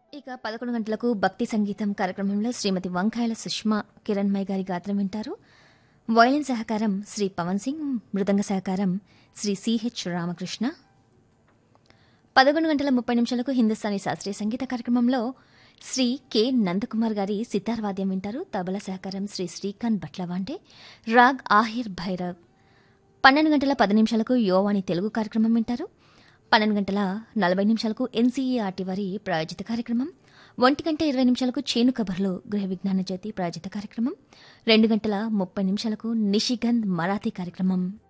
ఇక పదకొండు గంటలకు భక్తి సంగీతం కార్యక్రమంలో శ్రీమతి వంకాయల సుష్మా కిరణ్మయ్ గారి గాత్రం వింటారు వయలిన్ సహకారం శ్రీ పవన్ సింగ్ మృదంగ సహకారం శ్రీ సిహెచ్ రామకృష్ణ పదకొండు గంటల ముప్పై నిమిషాలకు హిందుస్థానీ శాస్త్రీయ సంగీత కార్యక్రమంలో శ్రీ కె నందకుమార్ గారి సితార్ వాద్యం వింటారు తబల సహకారం శ్రీ శ్రీకాంత్ భట్లవాంటే రాగ్ ఆహిర్ భైరవ్ పన్నెండు గంటల పది నిమిషాలకు యోవాణి తెలుగు కార్యక్రమం వింటారు పన్నెండు గంటల నలభై నిమిషాలకు ఎన్సీఈఆర్టీ వారి ప్రాయోజిత కార్యక్రమం ఒంటి గంట ఇరవై నిమిషాలకు చేను కబర్లో గృహ విజ్ఞాన జ్యోతి ప్రాయోజిత కార్యక్రమం రెండు గంటల ముప్పై నిమిషాలకు నిషిగంధ్ మరాఠీ కార్యక్రమం